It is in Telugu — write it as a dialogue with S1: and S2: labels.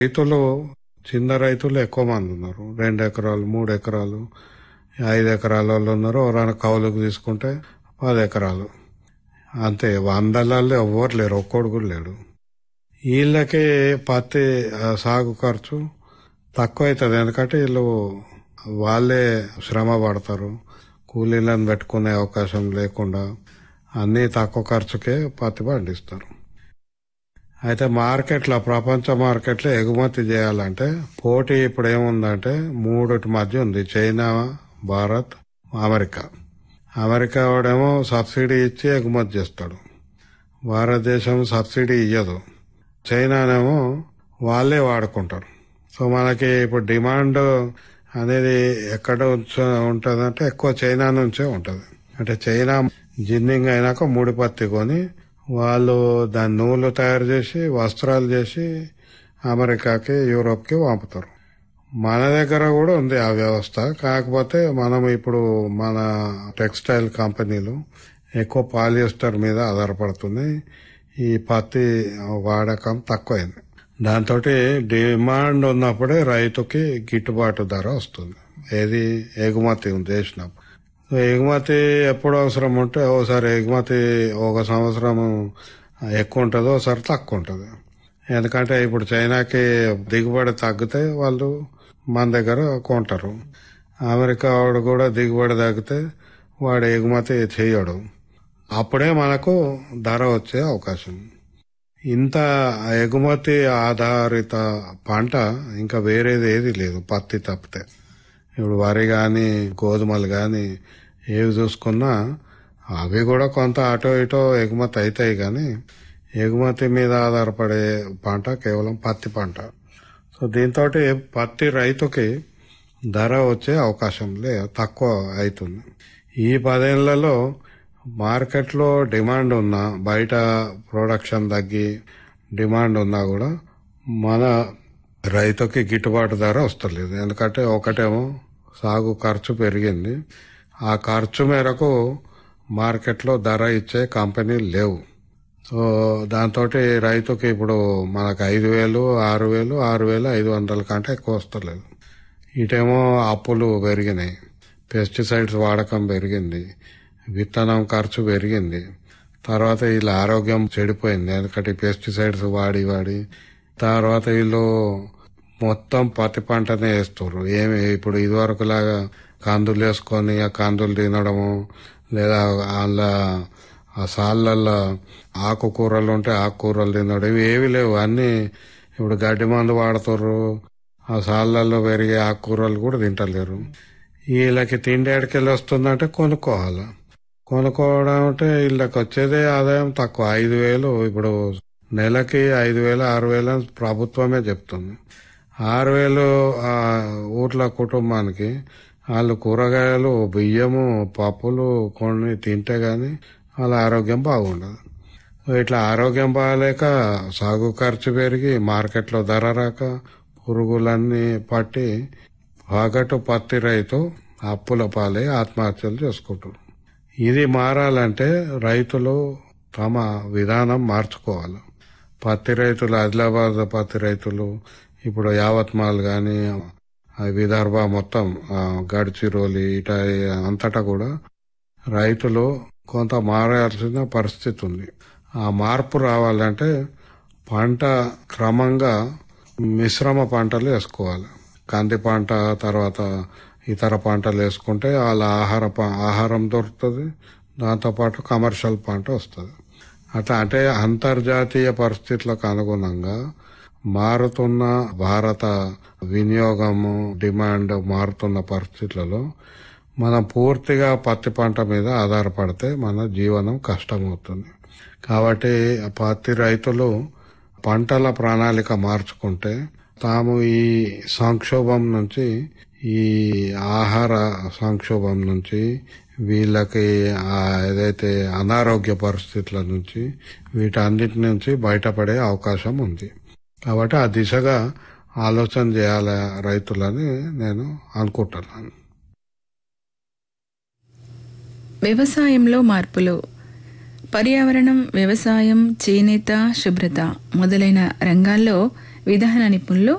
S1: రైతులు చిన్న రైతులు ఎక్కువ మంది ఉన్నారు రెండు ఎకరాలు మూడు ఎకరాలు ఐదు ఎకరాల వాళ్ళు ఉన్నారు ఎవరైనా కౌలుకు తీసుకుంటే పది ఎకరాలు అంతే వందలలో ఎవ్వరు లేరు ఒక్కడు కూడా లేడు వీళ్ళకి పత్తి ఆ, సాగు ఖర్చు తక్కువ అవుతుంది ఎందుకంటే వీళ్ళు వాళ్ళే శ్రమ పడతారు కూలీలను పెట్టుకునే అవకాశం లేకుండా అన్ని తక్కువ ఖర్చుకే పత్తి పండిస్తారు అయితే మార్కెట్లో ప్రపంచ మార్కెట్లో ఎగుమతి చేయాలంటే పోటీ ఇప్పుడు ఏముందంటే మూడుటి మధ్య ఉంది చైనా భారత్ అమెరికా అమెరికా వాడేమో సబ్సిడీ ఇచ్చి ఎగుమతి చేస్తాడు భారతదేశం సబ్సిడీ ఇయ్యదు చైనానేమో వాళ్ళే వాడుకుంటారు సో మనకి ఇప్పుడు డిమాండ్ అనేది ఎక్కడ ఉంటుందంటే ఎక్కువ చైనా నుంచే ఉంటుంది అంటే చైనా జిన్నింగ్ అయినాక ముడి పత్తి కొని వాళ్ళు దాని నూలు తయారు చేసి వస్త్రాలు చేసి అమెరికాకి యూరోప్కి పంపుతారు మన దగ్గర కూడా ఉంది ఆ వ్యవస్థ కాకపోతే మనం ఇప్పుడు మన టెక్స్టైల్ కంపెనీలు ఎక్కువ పాలియస్టర్ మీద ఆధారపడుతుంది ఈ పత్తి వాడకం తక్కువైంది దాంతో డిమాండ్ ఉన్నప్పుడే రైతుకి గిట్టుబాటు ధర వస్తుంది ఏది ఎగుమతి చేసినప్పుడు సో ఎగుమతి ఎప్పుడు అవసరం ఉంటే ఓసారి ఎగుమతి ఒక సంవత్సరం ఎక్కువ ఉంటుంది ఒకసారి తక్కువ ఉంటుంది ఎందుకంటే ఇప్పుడు చైనాకి దిగుబడి తగ్గితే వాళ్ళు మన దగ్గర కొంటారు అమెరికా వాడు కూడా దిగుబడి తగ్గితే వాడు ఎగుమతి చేయడు అప్పుడే మనకు ధర వచ్చే అవకాశం ఇంత ఎగుమతి ఆధారిత పంట ఇంకా వేరేది ఏది లేదు పత్తి తప్పితే ఇప్పుడు వరి కానీ గోధుమలు కానీ ఏవి చూసుకున్నా అవి కూడా కొంత అటో ఇటో ఎగుమతి అవుతాయి కానీ ఎగుమతి మీద ఆధారపడే పంట కేవలం పత్తి పంట సో దీంతో పత్తి రైతుకి ధర వచ్చే అవకాశం లే తక్కువ అవుతుంది ఈ పదేళ్లలో మార్కెట్లో డిమాండ్ ఉన్నా బయట ప్రొడక్షన్ తగ్గి డిమాండ్ ఉన్నా కూడా మన రైతుకి గిట్టుబాటు ధర వస్తలేదు ఎందుకంటే ఒకటేమో సాగు ఖర్చు పెరిగింది ఆ ఖర్చు మేరకు మార్కెట్లో ధర ఇచ్చే కంపెనీలు లేవు సో దాంతో రైతుకి ఇప్పుడు మనకు ఐదు వేలు ఆరు వేలు ఆరు వేలు ఐదు వందల కంటే ఎక్కువ వస్తలేదు ఇటేమో అప్పులు పెరిగినాయి పెస్టిసైడ్స్ వాడకం పెరిగింది విత్తనం ఖర్చు పెరిగింది తర్వాత వీళ్ళ ఆరోగ్యం చెడిపోయింది ఎందుకంటే పెస్టిసైడ్స్ వాడి వాడి తర్వాత వీళ్ళు మొత్తం పత్తి పంటనే వేస్తారు ఏమి ఇప్పుడు ఇదివరకు లాగా కందులు వేసుకొని ఆ కందులు తినడము లేదా వాళ్ళ ఆ సాళ్ళల్లో ఆకుకూరలు ఉంటే ఆకుకూరలు తినడం ఇవి ఏవి లేవు అన్ని ఇప్పుడు గడ్డి మందు వాడుతారు ఆ సాళ్ళల్లో పెరిగే ఆకుకూరలు కూడా తింటలేరు వీళ్ళకి తిండి ఎడకెళ్ళి వస్తుందంటే కొనుక్కోవాలి కొనుక్కోవడం అంటే వీళ్ళకి వచ్చేదే ఆదాయం తక్కువ ఐదు వేలు ఇప్పుడు నెలకి ఐదు వేలు ఆరు వేలు అని ప్రభుత్వమే చెప్తుంది ఆరు వేలు ఆ ఊర్ల కుటుంబానికి వాళ్ళు కూరగాయలు బియ్యము పప్పులు కొన్ని తింటే గాని వాళ్ళ ఆరోగ్యం బాగుండదు ఇట్లా ఆరోగ్యం బాగాలేక సాగు ఖర్చు పెరిగి మార్కెట్లో ధర రాక పురుగులన్నీ పట్టి పగటు పత్తి రైతు అప్పుల పాలై ఆత్మహత్యలు చేసుకుంటారు ఇది మారాలంటే రైతులు తమ విధానం మార్చుకోవాలి పత్తి రైతులు ఆదిలాబాద్ పత్తి రైతులు ఇప్పుడు యావత్మాల్ గాని ఆ విదర్భ మొత్తం ఆ, గడ్చిరోలి ఇట అంతటా కూడా రైతులు కొంత మారాల్సిన పరిస్థితి ఉంది ఆ మార్పు రావాలంటే పంట క్రమంగా మిశ్రమ పంటలు వేసుకోవాలి కంది పంట తర్వాత ఇతర పంటలు వేసుకుంటే వాళ్ళ ఆహార ప- ఆహారం దొరుకుతుంది దాంతోపాటు కమర్షియల్ పంట వస్తుంది అట్లా అంటే అంతర్జాతీయ పరిస్థితులకు అనుగుణంగా మారుతున్న భారత వినియోగము డిమాండ్ మారుతున్న పరిస్థితులలో మనం పూర్తిగా పత్తి పంట మీద ఆధారపడితే మన జీవనం కష్టమవుతుంది కాబట్టి ఆ పత్తి రైతులు పంటల ప్రణాళిక మార్చుకుంటే తాము ఈ సంక్షోభం నుంచి ఈ ఆహార సంక్షోభం నుంచి వీళ్ళకి ఆ ఏదైతే అనారోగ్య పరిస్థితుల నుంచి వీటన్నిటి నుంచి బయటపడే అవకాశం ఉంది కాబట్టి ఆ దిశగా ఆలోచన చేయాలి రైతులని నేను అనుకుంటున్నాను
S2: వ్యవసాయంలో మార్పులు పర్యావరణం వ్యవసాయం చేనేత శుభ్రత మొదలైన రంగాల్లో విధాన నిపుణులు